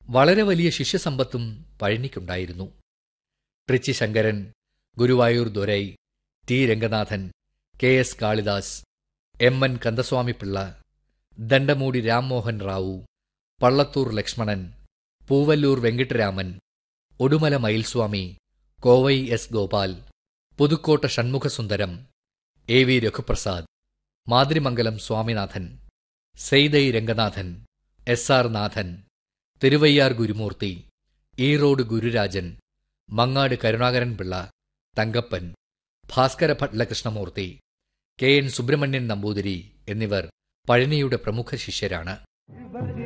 വളരെ വലിയ ശിഷ്യസമ്പത്തും പഴനിക്കുണ്ടായിരുന്നു Trichy Sankaran Guruvayur Dorai T Ranganathan K S Kalidas M N Kandaswamipillai Dandamudi Rammohan Rao Pallathur Lakshmanan Poovalur Venkitaraman Udumalai Mayilswamy Kovai S Gopal Pudukkottai Shanmukhasundaram A V Raghuprasad Mathirimangalam Swaminathan Seithai Ranganathan S R Nathan Thiruvaiyaru Gurumurthy Erode Gururajan Mangad Karunakaran Pillai Thankappan Bhaskara Bhatla Krishnamurthy K N Subrahmanian Namboothiri എന്നിവർ പഴനിയുടെ പ്രമുഖ ശിഷ്യരാണ്